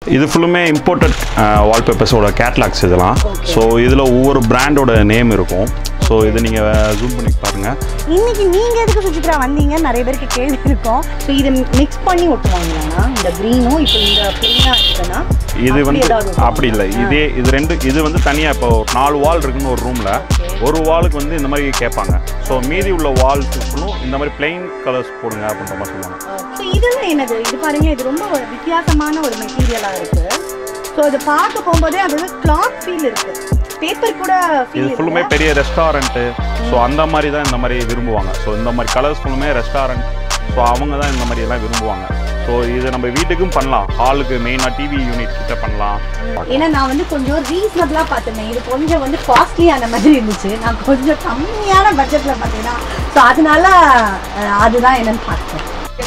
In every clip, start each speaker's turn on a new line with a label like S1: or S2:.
S1: இது ஃபுல்லுமே இம்போர்ட்டட் வால்பேப்பர்ஸோட கேட்லாக்ஸ் இதெல்லாம் ஸோ இதில் ஒவ்வொரு பிராண்டோட நேம் இருக்கும் ஸோ இதை நீங்கள் ஜூம் பண்ணி பாருங்கள்
S2: இன்னைக்கு நீங்க எதுக்கு சுசித்ரா வந்தீங்க நிறைய பேருக்கு கேள்வி இருக்கும் ஸோ இதை மிக்ஸ் பண்ணி ஒட்டுவாங்களாண்ணா இந்த க்ரீனும் இப்போ இந்த பிளெயினாக இருக்குன்னா
S1: இது
S2: அப்படி
S1: வந்து
S2: ஏதாவது ஒட்டுவாங்களா?
S1: அப்படி இல்லை இதே இது ரெண்டு இது வந்து தனியாக இப்போ ஒரு நாலு வால் இருக்குன்னு ஒரு ரூமில் ஒரு வாலுக்கு வந்து இந்த மாதிரி கேட்பாங்க ஸோ மீதி உள்ள வால்ஸுக்கும் இந்த மாதிரி பிளெயின் கலர்ஸ் போடுங்க அப்படின்ற மாதிரி சொல்லுவாங்க
S2: ஸோ இதெல்லாம் என்னது இது பாருங்க இது ரொம்ப ஒரு வித்தியாசமான ஒரு மெட்டீரியலாக இருக்கு ஸோ இது பார்க்க போகும்போதே அதோட கிளாத் ஃபீல் இருக்கு பேப்பர் கூட
S1: இது
S2: ஃபீல்
S1: ஃபுல்லுமே பெரிய ரெஸ்டாரண்ட்டு ஸோ அந்த மாதிரி தான் இந்த மாதிரி விரும்புவாங்க ஸோ இந்த மாதிரி கலர்ஸ் ஃபுல்லுமே ரெஸ்டாரண்ட் ஸோ அவங்க தான் இந்த மாதிரி எல்லாம் விரும்புவாங்க ஸோ இது நம்ம வீட்டுக்கும் பண்ணலாம் ஹாலுக்கு மெயினாக டிவி யூனிட் கிட்ட பண்ணலாம்
S2: ஏன்னா நான் வந்து கொஞ்சம் ரீசனபிளாக பார்த்துருந்தேன் இது கொஞ்சம் வந்து காஸ்ட்லியான மாதிரி இருந்துச்சு நான் கொஞ்சம் கம்மியான பட்ஜெட்டில் பார்த்தீங்கன்னா ஸோ அதனால அஹ், அதுதான் என்னன்னு பார்த்தேன்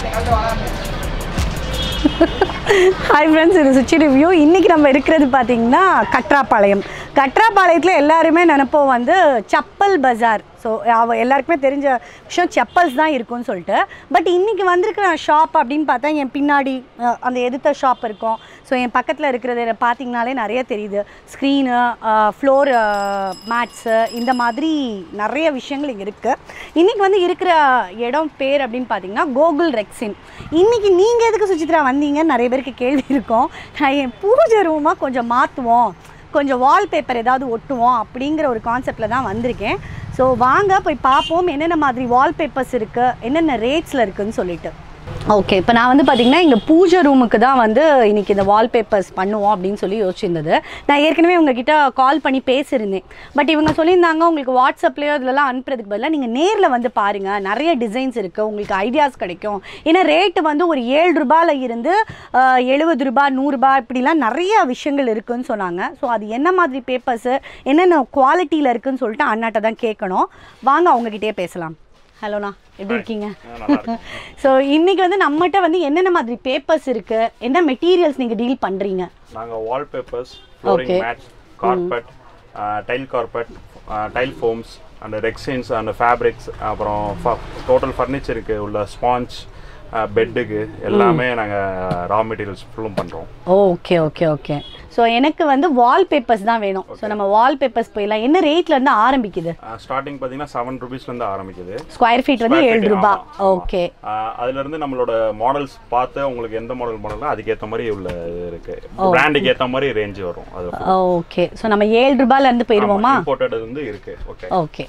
S2: ஹாய் ஃப்ரெண்ட்ஸ் இது சுச்சி ரிவ்யூ இன்றைக்கி நம்ம இருக்கிறது பார்த்தீங்கன்னா கட்ராப்பாளையம் கட்ராப்பாளையத்தில் எல்லாருமே நினைப்போம் வந்து சப்பல் பஜார் ஸோ அவ எல்லாருக்குமே தெரிஞ்ச விஷயம் செப்பல்ஸ் தான் இருக்கும்னு சொல்லிட்டு பட் இன்றைக்கி வந்திருக்கிற ஷாப் அப்படின்னு பார்த்தா என் பின்னாடி அஹ், அந்த எதிர்த்த ஷாப் இருக்கும் ஸோ என் பக்கத்தில் இருக்கிறத பார்த்தீங்கனாலே நிறைய தெரியுது ஸ்க்ரீனு ஃப்ளோர் மேட்ஸு இந்த மாதிரி நிறைய விஷயங்கள் இங்கே இருக்குது இன்றைக்கி வந்து இருக்கிற இடம் பேர் அப்படின்னு பார்த்தீங்கன்னா கோகுல் ரெக்ஸின் இன்றைக்கி நீங்கள் எதுக்கு சுசித்ரா வந்தீங்கன்னு நிறைய பேருக்கு கேள்வி இருக்கும் நான் என் பூஜை ரூமாக கொஞ்சம் மாற்றுவோம் கொஞ்சம் வால்பேப்பர் ஏதாவது ஒட்டுவோம் அப்படிங்கிற ஒரு கான்செப்டில் தான் வந்திருக்கேன் ஸோ வாங்க போய் பார்ப்போம் என்னென்ன மாதிரி வால்பேப்பர்ஸ் இருக்குது என்னென்ன ரேட்ஸில் இருக்குன்னு சொல்லிட்டு ஓகே இப்போ நான் வந்து பார்த்தீங்கன்னா இங்கே பூஜை ரூமுக்கு தான் வந்து இன்னைக்கு இந்த வால்பேப்பர்ஸ் பண்ணுவோம் அப்படின்னு சொல்லி யோசிச்சிருந்தது நான் ஏற்கனவே உங்ககிட்ட கால் பண்ணி பேசியிருந்தேன் பட் இவங்க சொல்லியிருந்தாங்க உங்களுக்கு வாட்ஸ்அப்லேயோ இதுலலாம் அனுப்புறதுக்கு பதிலாக நீங்கள் நேரில் வந்து பாருங்கள் நிறைய டிசைன்ஸ் இருக்குது உங்களுக்கு ஐடியாஸ் கிடைக்கும் ஏன்னா ரேட்டு வந்து ஒரு ஏழு ரூபாயில் இருந்து எழுபது ரூபாய் நூறுரூபா இப்படிலாம் நிறைய விஷயங்கள் இருக்குன்னு சொன்னாங்க ஸோ அது என்ன மாதிரி பேப்பர்ஸு என்னென்ன குவாலிட்டியில் இருக்குன்னு சொல்லிட்டு அண்ணாட்ட தான் கேட்கணும் வாங்க அவங்ககிட்டயே பேசலாம் ஹலோண்ணா எப்படி இருக்கீங்க ஸோ இன்னைக்கு வந்து நம்மகிட்ட வந்து என்னென்ன மாதிரி பேப்பர்ஸ் இருக்கு என்ன மெட்டீரியல்ஸ் நீங்க டீல் பண்றீங்க
S1: நாங்கள் wallpapers flooring
S2: Okay.
S1: Mats carpet tile carpet tile foams and rexines and fabrics அப்புறம் டோட்டல் ஃபர்னிச்சருக்கு உள்ள ஸ்பாஞ்ச் பெட்டுக்கு எல்லாமே நாங்கள் ரா மெட்டீரியல்ஸ் ஃபுல்லும் பண்ணுறோம்
S2: ஓகே ஓகே ஓகே ஸோ எனக்கு வந்து வால்பேப்பர்ஸ் தான் வேணும் ஸோ நம்ம வால்பேப்பர்ஸ் போயிடலாம் என்ன ரேட்ல இருந்து ஆரம்பிக்குது
S1: ஸ்டார்டிங் பார்த்தீங்கன்னா செவன் ருபீஸ்லேருந்து ஆரம்பிக்குது
S2: ஸ்கொயர் ஃபீட் வந்து
S1: Square
S2: ஏழு
S1: feet,
S2: ரூபாய்
S1: ஆமா, ஆமா.
S2: ஓகே
S1: ஆஹ் அதுல இருந்து நம்மளோட மாடல்ஸ் பார்த்து உங்களுக்கு எந்த மாடல் மாடல்னா அதுக்கேற்ற மாதிரி உள்ள இது இருக்கு பிராண்டுக்கு ஏற்ற மாதிரி ரேஞ்ச் வரும் அது
S2: ஓகே ஸோ நம்ம ஏழு ரூபாயில இருந்து போயிடுவோமா
S1: இம்போர்ட்டட் வந்து இருக்கு ஓகே
S2: ஓகே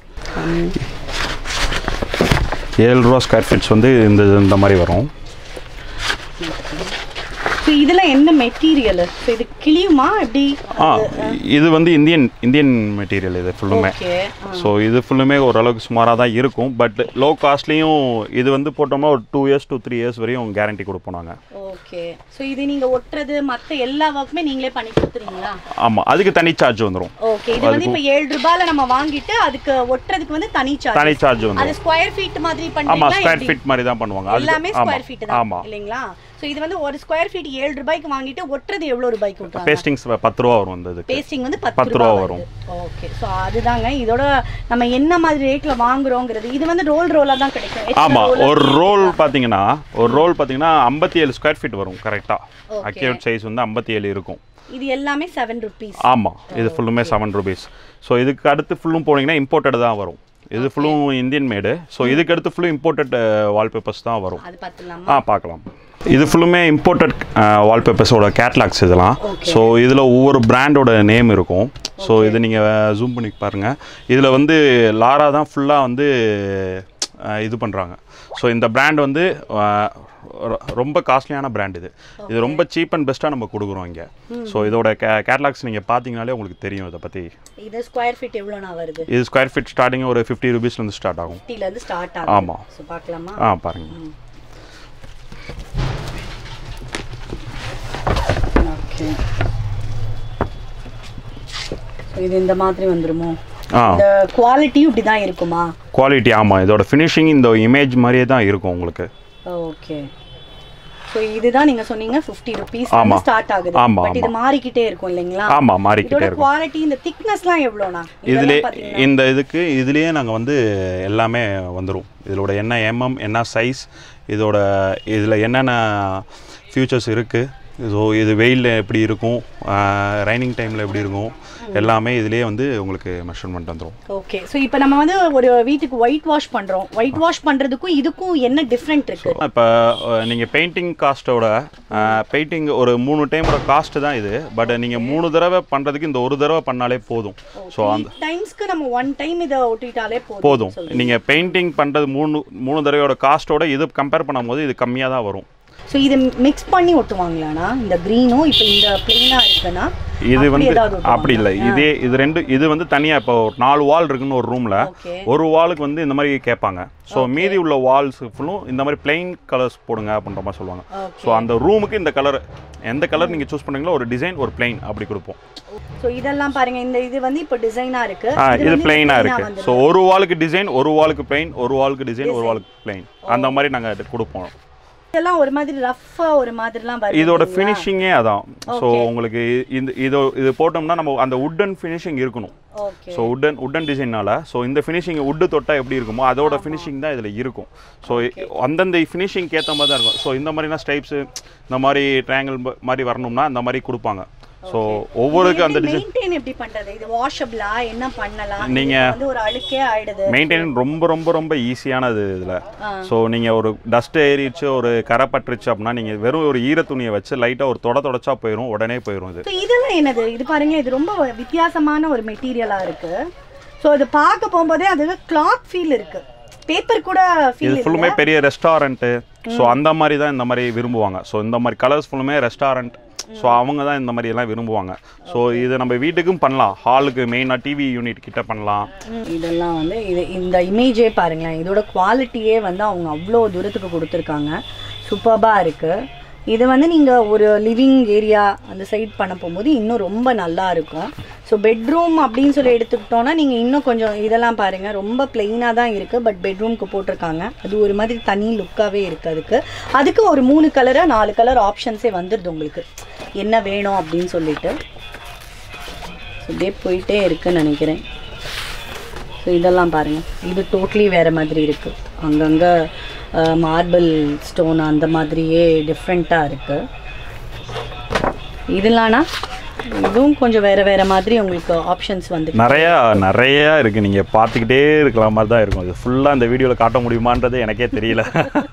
S1: ஏழு ரூபா ஸ்கொயர் ஃபீட்ஸ் வந்து இந்த இந்த மாதிரி வரும்
S2: ஸோ இதெல்லாம் என்ன மெட்டீரியல் ஸோ இது கிளியுமா எப்படி
S1: ஆ இது வந்து இந்தியன் இந்தியன் மெட்டீரியல் இது ஃபுல்லுமே
S2: ஓகே
S1: ஸோ இது ஃபுல்லுமே ஓரளவுக்கு சுமாராக தான் இருக்கும் பட் லோ காஸ்ட்லேயும் இது வந்து போட்டோம்னா ஒரு two years two three years வரையும் கேரண்டி கொடுப்போம் நாங்கள்
S2: ஓகே ஸோ இது நீங்க ஒட்டுறது மற்ற எல்லா ஒர்க்குமே நீங்களே பண்ணி கொடுத்துறீங்களா
S1: ஆமாம் அதுக்கு தனி சார்ஜ் வந்துடும்
S2: ஓகே இது வந்து இப்போ ஏழு ரூபாயில நம்ம வாங்கிட்டு அதுக்கு ஒட்டுறதுக்கு வந்து தனி சார்ஜ்
S1: தனி சார்ஜ்
S2: அது
S1: வந்துடும்
S2: ஸ்கொயர் ஃபீட் மாதிரி
S1: ஆமாம்
S2: பண்ணுவீங்களா
S1: ஸ்கொயர்
S2: எப்படி?
S1: ஃபீட் மாதிரி தான் பண்ணுவாங்க அது
S2: எல்லாமே ஸ்கொயர் ஃபீட் தான்
S1: ஆமாம்
S2: இல்லைங்களா ஸோ இது வந்து ஒரு ஸ்கொயர் ஃபீட் ஏழு ரூபாய்க்கு வாங்கிட்டு ஒட்டுறது எவ்வளவு ரூபாய்க்கு விட்டுறாங்க
S1: பேஸ்டிங்ஸ் பத்து ரூபா வரும் இந்த இதுக்கு
S2: பேஸ்டிங் வந்து
S1: பத்து
S2: பத்து
S1: ரூபா
S2: ரூபா
S1: வரும்.
S2: வரும் ஓகே ஸோ அதுதாங்க இதோட நம்ம என்ன மாதிரி ரேட்ல வாங்குறோங்கிறது இது வந்து ரோல் ரோலா தான் கிடைக்கும் எத்தனை
S1: ஆமாம்
S2: roll
S1: ஒரு
S2: இருக்கு?
S1: ரோல் பார்த்தீங்கன்னா ஒரு ரோல் பார்த்தீங்கன்னா ஐம்பத்தி ஏழு ஸ்கொயர் ஃபீட் வரும் கரெக்டாக
S2: Okay.
S1: அக்யூட் சைஸ் வந்து ஐம்பத்தி ஏழு இருக்கும்
S2: இது எல்லாமே செவன் ருபீஸ்
S1: ஆமாம் இது ஃபுல்லுமே செவன் ருபீஸ் ஸோ இதுக்கு அடுத்து ஃபுல்லும் போனீங்கன்னா இம்போர்ட்டட் தான் வரும் இது ஃபுல்லும் இந்தியன் மேடு ஸோ இதுக்கு அடுத்து ஃபுல்லும் இம்போர்ட்டட் வால்பேப்பர்ஸ் தான் வரும்
S2: அது பார்த்துலாமா
S1: ஆ பார்க்கலாம் இது ஃபுல்லுமே இம்போர்ட்டட் வால்பேப்பர்ஸோட கேட்லாக்ஸ் இதெல்லாம்
S2: Okay.
S1: ஸோ இதில் ஒவ்வொரு பிராண்டோட நேம் இருக்கும் ஸோ இது நீங்கள் ஜூம் பண்ணி பாருங்கள் இதில் வந்து லாரா தான் ஃபுல்லாக வந்து அஹ், இது பண்ணுறாங்க ஸோ இந்த பிராண்ட் வந்து அஹ், ரொ- ரொம்ப காஸ்ட்லியான பிராண்ட் இது இது ரொம்ப சீப் அண்ட் பெஸ்ட்டாக நம்ம கொடுக்குறோம் இங்கே ஸோ இதோட கே கேட்லாக்ஸ் நீங்கள் பார்த்தீங்கனாலே உங்களுக்கு தெரியும் இதை பற்றி
S2: இது ஸ்கொயர் ஃபீட் எவ்வளோண்ணா வருது
S1: இது ஸ்கொயர் ஃபீட் ஸ்டார்டிங் ஒரு ஃபிஃப்டி ருபீஸ்லேருந்து ஸ்டார்ட் ஆகும்
S2: 50 ல இருந்து ஸ்டார்ட் ஆகும்
S1: ஆமா.
S2: ஸோ பார்க்கலாமா
S1: ஆ பாருங்கள்
S2: ஓகே இது இந்த மாதிரி வந்துருமோ
S1: ஆ
S2: இந்த குவாலிட்டியும் இப்படி தான் இருக்குமா
S1: குவாலிட்டி ஆமாம் இதோட ஃபினிஷிங் இந்த இமேஜ் மாதிரியே தான் இருக்கும் உங்களுக்கு
S2: ஓகே ஸோ இதுதான் நீங்க சொன்னீங்க ஃபிஃப்டி ருபீஸ்
S1: ஆமா.
S2: ஸ்டார்ட் ஆகுது
S1: ஆமா,
S2: பட் இது மாறிக்கிட்டே இருக்கும் இல்லைங்களா
S1: ஆமாம் மாறிக்கிட்டே
S2: இதோட
S1: இருக்கும்
S2: குவாலிட்டி இந்த திக்னஸ்லாம் எவ்வளோண்ணா
S1: இதுலே
S2: இதெல்லாம் பாத்தீங்கன்னா
S1: இந்த இதுக்கு இதுலேயே நாங்கள் வந்து எல்லாமே வந்துடும் இதோட என்ன எம்எம் என்ன சைஸ் இதோட இதில் என்னென்ன ஃபியூச்சர்ஸ் இருக்குது ஸோ இது வெயிலில் எப்படி இருக்கும் ரைனிங் டைமில் எப்படி இருக்கும் எல்லாமே இதுலேயே வந்து உங்களுக்கு மெஷர்மெண்ட் வந்துடும்
S2: ஓகே ஸோ இப்போ நம்ம வந்து ஒரு வீட்டுக்கு ஒயிட் வாஷ் பண்ணுறோம் ஒயிட் வாஷ் பண்ணுறதுக்கும் இதுக்கும் என்ன டிஃப்ரெண்ட் இருக்கு
S1: இப்போ நீங்கள் பெயிண்டிங் காஸ்ட்டோட பெயிண்டிங் ஒரு மூணு டைமோட காஸ்ட்டு தான் இது பட் நீங்கள் மூணு தடவை பண்ணுறதுக்கு இந்த ஒரு தடவை பண்ணாலே போதும் ஸோ அந்த
S2: டைம்ஸ்க்கு நம்ம ஒன் டைம் இதை ஒட்டிட்டாலே போதும்
S1: போதும் நீங்கள் பெயிண்டிங் பண்ணுறது மூணு மூணு தடவையோட காஸ்ட்டோட இது கம்பேர் பண்ணும்போது இது கம்மியாக தான் வரும்
S2: ஸோ இதை மிக்ஸ் பண்ணி ஒட்டுவாங்களாண்ணா இந்த க்ரீனும் இப்போ இந்த பிளெயினாக இருக்குன்னா
S1: இது
S2: அப்படி
S1: வந்து
S2: ஏதாவது ஒட்டுவாங்களா?
S1: அப்படி இல்லை இதே இது ரெண்டு இது வந்து தனியாக இப்போ ஒரு நாலு வால் இருக்குன்னு ஒரு ரூமில்
S2: ஓகே
S1: ஒரு வாலுக்கு வந்து இந்த மாதிரி கேட்பாங்க ஸோ மீதி உள்ள வால்ஸ் ஃபுல்லும் இந்த மாதிரி பிளெயின் கலர்ஸ் போடுங்க அப்படின்ற மாதிரி சொல்லுவாங்க
S2: ஓகே
S1: ஸோ அந்த ரூமுக்கு இந்த கலர் எந்த கலர் நீங்கள் சூஸ் பண்ணுறீங்களோ ஒரு டிசைன் ஒரு பிளெயின் அப்படி கொடுப்போம்
S2: ஸோ இதெல்லாம் பாருங்க இந்த இது வந்து இப்போ டிசைனாக இருக்கு
S1: ஆ இது
S2: வந்து
S1: பிளெயினாக
S2: plain-ஆ
S1: இருக்குது
S2: வந்துருது.
S1: ஸோ ஒரு வாலுக்கு டிசைன் ஒரு வாலுக்கு பிளெயின் ஒரு வாலுக்கு டிசைன் ஒரு வாலுக்கு பிளெயின் அந்த மாதிரி நாங்கள் கொடுப்போம்
S2: இதெல்லாம் ஒரு மாதிரி ரஃபா ஒரு மாதிரிலாம் வருது
S1: இதோட
S2: இல்லைங்களா?
S1: ஃபினிஷிங்கே அதான் ஸோ உங்களுக்கு இந்த இது இது போட்டோம்னா நம்ம அந்த உட்டன் ஃபினிஷிங் இருக்கணும்
S2: ஓகே
S1: ஸோ உட்டன் உட்டன் டிசைனால ஸோ இந்த ஃபினிஷிங் உட்டு தொட்டா எப்படி இருக்குமோ அதோட ஃபினிஷிங் தான் இதில் இருக்கும் ஸோ அந்தந்த ஃபினிஷிங்க்கு ஏற்ற மாதிரி தான் இருக்கும் ஸோ இந்த மாதிரினா ஸ்டைப்ஸு இந்த மாதிரி ட்ரையாங்கிள் மாதிரி வரணும்னா இந்த மாதிரி கொடுப்பாங்க ஸோ ஒவ்வொருக்கு அந்த டிசைன்
S2: மெயின்டைன் எப்படி பண்றது இது வாஷபிளா என்ன பண்ணலாம்
S1: நீங்க-
S2: இது வந்து ஒரு அழுக்கே ஆயிடுது
S1: மெயின்டைன் ரொம்ப ரொம்ப ரொம்ப ஈஸியானது இதில்
S2: ஆ.
S1: ஸோ நீங்கள் ஒரு டஸ்ட் ஏறிச்சு ஒரு கரை பட்டுருச்சு அப்படின்னா நீங்கள் வெறும் ஒரு ஈர துணியை வச்சு லைட்டாக ஒரு தொட தொடச்சா போயிடும் உடனே போயிடும் இது
S2: ஸோ இதெல்லாம் என்னது இது பாருங்க இது ரொம்ப வித்தியாசமான ஒரு மெட்டீரியலா இருக்கு ஸோ இது பார்க்க போகும்போதே அது கிளாத் ஃபீல் இருக்கு பேப்பர் கூட
S1: இது
S2: ஃபீல்
S1: ஃபுல்லுமே பெரிய ரெஸ்டாரண்ட்டு ஸோ அந்த மாதிரி தான் இந்த மாதிரி விரும்புவாங்க ஸோ இந்த மாதிரி கலர்ஸ் ஃபுல்லுமே ரெஸ்டாரண்ட் ஸோ அவங்க தான் இந்த மாதிரி எல்லாம் விரும்புவாங்க ஸோ இது நம்ம வீட்டுக்கும் பண்ணலாம் ஹாலுக்கு மெயினாக டிவி யூனிட் கிட்ட பண்ணலாம்
S2: இதெல்லாம் வந்து இது இந்த இமேஜே பாருங்களேன் இதோட குவாலிட்டியே வந்து அவங்க அவ்வளோ தூரத்துக்கு கொடுத்துருக்காங்க சூப்பர்பாக இருக்குது இது வந்து நீங்கள் ஒரு லிவிங் ஏரியா அந்த சைட் பண்ண போகும்போது இன்னும் ரொம்ப நல்லா இருக்கும் ஸோ பெட்ரூம் அப்படின்னு சொல்லி எடுத்துக்கிட்டோன்னா நீங்கள் இன்னும் கொஞ்சம் இதெல்லாம் பாருங்கள் ரொம்ப பிளெயினாக தான் இருக்குது பட் பெட்ரூம்க்கு போட்டிருக்காங்க அது ஒரு மாதிரி தனி லுக்காகவே இருக்குது அதுக்கு அதுக்கு ஒரு மூணு கலராக நாலு கலர் ஆப்ஷன்ஸே வந்துடுது உங்களுக்கு என்ன வேணும் அப்படின்னு சொல்லிட்டு ஸோ இப்படியே போயிட்டே இருக்குன்னு நினைக்கிறேன் ஸோ இதெல்லாம் பாருங்கள் இது டோட்டலி வேறு மாதிரி இருக்குது அங்கங்கே மார்பிள் ஸ்டோன் அந்த மாதிரியே டிஃப்ரெண்ட்டாக இருக்குது இதெல்லாம்னா இதுவும் கொஞ்சம் வேறு வேறு மாதிரி உங்களுக்கு ஆப்ஷன்ஸ் வந்து
S1: நிறையா நிறையா இருக்குது நீங்கள் பார்த்துக்கிட்டே இருக்கிற மாதிரி தான் இருக்கும் இது ஃபுல்லாக இந்த வீடியோவில் காட்ட முடியுமான்றது எனக்கே தெரியல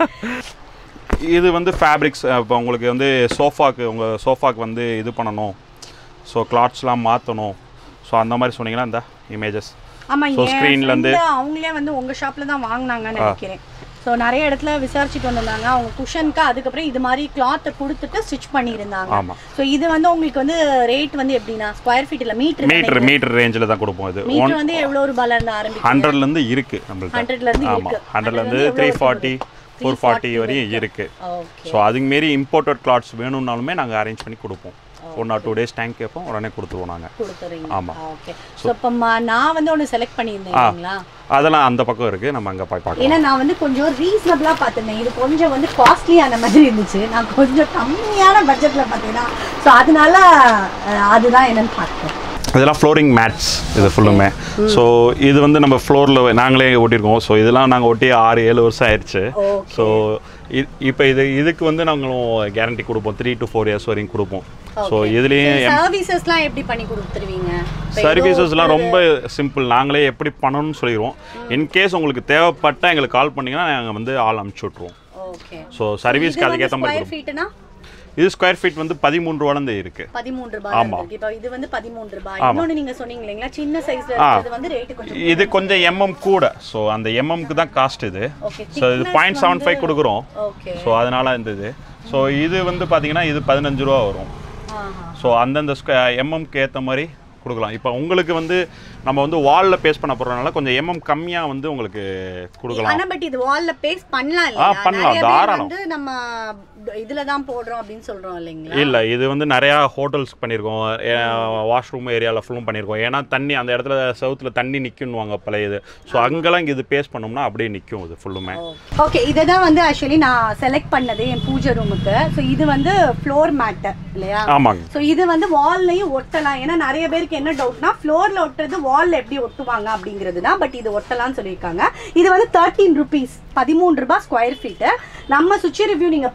S1: இது வந்து ஃபேப்ரிக்ஸ் இப்போ உங்களுக்கு வந்து சோஃபாக்கு உங்கள் சோஃபாக்கு வந்து இது பண்ணணும் ஸோ கிளாத்ஸ்லாம் மாற்றணும் ஸோ அந்த மாதிரி சொன்னீங்கன்னா இந்த இமேஜஸ்
S2: ஆமாம்
S1: So, screen ல இருந்து-
S2: அவங்களே வந்து உங்கள் ஷாப்பில் தான் வாங்கினாங்கன்னு நினைக்கிறேன் ஸோ நிறைய இடத்துல விசாரிச்சுட்டு வந்திருந்தாங்க அவங்க குஷனுக்கு அதுக்கப்புறம் இது மாதிரி கிளாத்தை கொடுத்துட்டு ஸ்டிச் பண்ணியிருந்தாங்க
S1: ஆமாம்
S2: ஸோ இது வந்து உங்களுக்கு வந்து ரேட் வந்து எப்படின்னா ஸ்கொயர் ஃபீட் இல்லை மீட்டர்
S1: மீட்டர் மீட்டர் ரேஞ்சில் தான் கொடுப்போம் இது ஒன்
S2: மீட்டர் வந்து எவ்வளோ ரூபாயில இருந்து ஆரம்பிக்கும்
S1: ஹண்ட்ரட்லேருந்து இருக்குது நம்மள்ட்ட
S2: ஹண்ட்ரட்ல இருந்து
S1: ஆமாம்
S2: இருக்கு
S1: ஹண்ட்ரட்லேருந்து த்ரீ ஃபார்ட்டி ஃபோர் ஃபார்ட்டி வரையும் இருக்குது
S2: ஓகே
S1: ஸோ அதுக்கு மாரி இம்போர்ட்டட் கிளாத்ஸ் வேணும்னாலுமே நாங்கள் அரேஞ்ச் பண்ணி கொடுப்போம் one or two days time கேட்போம் உடனே கொடுத்துருவோம் நாங்கள்
S2: கொடுத்துறீங்க
S1: ஆமா.
S2: ஓகே ஸோ இப்போ நான் வந்து ஒன்று செலக்ட் பண்ணியிருந்தேன் இல்லைங்களா
S1: அதெல்லாம் அந்த பக்கம் இருக்குது நம்ம அங்கே போய் பார்க்கலாம்
S2: ஏன்னா நான் வந்து கொஞ்சம் ரீசனபிளாக பார்த்துருந்தேன் இது கொஞ்சம் வந்து காஸ்ட்லியான மாதிரி இருந்துச்சு நான் கொஞ்சம் கம்மியான பட்ஜெட்டில் பார்த்தீங்கன்னா ஸோ அதனால அஹ், அதுதான் என்னன்னு பார்த்தேன்
S1: இதெல்லாம் ஃப்ளோரிங் மேட்ஸ் இது ஃபுல்லுமே ஸோ இது வந்து நம்ம ஃப்ளோரில் நாங்களே ஒட்டியிருக்கோம் ஸோ இதெல்லாம் நாங்கள் ஒட்டி ஆறு ஏழு வருஷம் ஆயிடுச்சு
S2: ஓகே
S1: ஸோ இப்போ இது இதுக்கு வந்து நாங்களும் கேரண்டி கொடுப்போம் த்ரீ டு ஃபோர் இயர்ஸ் வரைக்கும் கொடுப்போம் ஸோ இதுலேயும்
S2: சர்வீசஸ்லாம் எப்படி பண்ணி கொடுத்துருவீங்க
S1: சர்வீசஸ்லாம் ரொம்ப சிம்பிள் நாங்களே எப்படி பண்ணணும்னு சொல்லிடுவோம் இன்கேஸ் உங்களுக்கு தேவைப்பட்டால் எங்களுக்கு கால் பண்ணிங்கன்னா நாங்கள் வந்து ஆள் அனுப்பிச்சி விட்ருவோம்
S2: ஓகே
S1: ஸோ சர்வீஸ்க்கு அதுக்கேற்ற மாதிரி
S2: ஸ்கொயர் ஃபீட்னா
S1: இது ஸ்கொயர் ஃபீட் வந்து பதிமூணு ரூபாலேருந்து இருக்குது
S2: பதிமூன்று ரூபாய் இருக்கு இப்போ இது வந்து பதிமூன்று ரூபாய் இன்னொன்று நீங்க சொன்னீங்க இல்லைங்களா சின்ன சைஸ்ல இருக்கிறது வந்து ரேட் கொஞ்சம்
S1: இது கொஞ்சம் எம்எம் கூட ஸோ அந்த எம்எம்க்கு தான் காஸ்ட் இது
S2: ஓகே
S1: ஸோ இது பாயிண்ட் செவன் ஃபைவ் கொடுக்குறோம்
S2: ஓகே
S1: ஸோ அதனால இந்த இது ஸோ இது வந்து பார்த்தீங்கன்னா இது பதினஞ்சு ரூபா வரும்
S2: ஆஹா
S1: ஸோ அந்தந்த எம்எம்க்கு ஏற்ற மாதிரி கொடுக்கலாம் இப்போ உங்களுக்கு வந்து நம்ம வந்து வாலில் பேஸ்ட் பண்ண போகிறதுனால கொஞ்சம் எம்எம் கம்மியாக வந்து உங்களுக்கு கொடுக்கலாம்
S2: ஆனா பட் இது வால்ல பேஸ்ட் பண்ணலாம்
S1: ஆ,
S2: இல்லையா
S1: பண்ணலாம்,
S2: நிறைய பேர்
S1: தாராளம்.
S2: வந்து நம்ம இதுல தான் போடுறோம் அப்படின்னு சொல்றோம் இல்லைங்களா
S1: இல்லை இது வந்து நிறையா ஹோட்டல்ஸ் பண்ணியிருக்கோம் வாஷ்ரூம் ஏரியாவில் ஃபுல்லும் பண்ணியிருக்கோம் ஏன்னா தண்ணி அந்த இடத்துல சவுத்தில் தண்ணி நிற்குன்னுவாங்க பழைய இது ஸோ அங்கெல்லாம் இங்கே இது பேஸ்ட் பண்ணோம்னா அப்படியே நிற்கும் இது ஃபுல்லுமே
S2: ஓகே இதை தான் வந்து ஆக்சுவலி நான் செலக்ட் பண்ணது என் பூஜை ரூமுக்கு ஸோ இது வந்து ஃப்ளோர் மேட்டு இல்லையா
S1: ஆமாங்க
S2: ஸோ இது வந்து வால்லையும் ஒட்டலாம் ஏன்னா நிறைய பேருக்கு என்ன டவுட்னா ஃப்ளோரில் ஒட்டுறது வால்ல எப்படி ஒட்டுவாங்க அப்படிங்கிறது தான் பட் இது ஒட்டலாம்னு சொல்லியிருக்காங்க இது வந்து தேர்ட்டீன் ருபீஸ் பதிமூணு ரூபாய் ஸ்கொயர் ஃபீட்டு நம்ம சுச்சி ரிவ்யூ நீங்கள் பார்த்துட்டு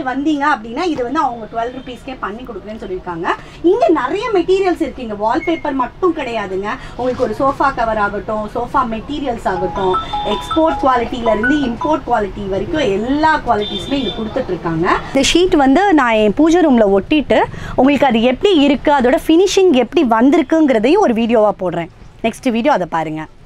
S2: வந்தீங்க அப்படின்னா இது வந்து அவங்க டுவெல் ருபீஸ்க்கே பண்ணி கொடுக்குறேன்னு சொல்லியிருக்காங்க இங்கே நிறைய மெட்டீரியல்ஸ் இருக்கு இங்கே வால்பேப்பர் மட்டும் கிடையாதுங்க உங்களுக்கு ஒரு சோஃபா கவர் ஆகட்டும் சோஃபா மெட்டீரியல்ஸ் ஆகட்டும் எக்ஸ்போர்ட் குவாலிட்டியில இருந்து இம்போர்ட் குவாலிட்டி வரைக்கும் எல்லா குவாலிட்டிஸுமே இங்கே கொடுத்துட்டு இருக்காங்க இந்த ஷீட் வந்து நான் என் பூஜை ரூமில் ஒட்டிட்டு உங்களுக்கு அது எப்படி இருக்குது அதோட ஃபினிஷிங் எப்படி வந்திருக்குங்கிறதையும் ஒரு வீடியோவாக போடுறேன் நெக்ஸ்ட் வீடியோ அதை பாருங்கள்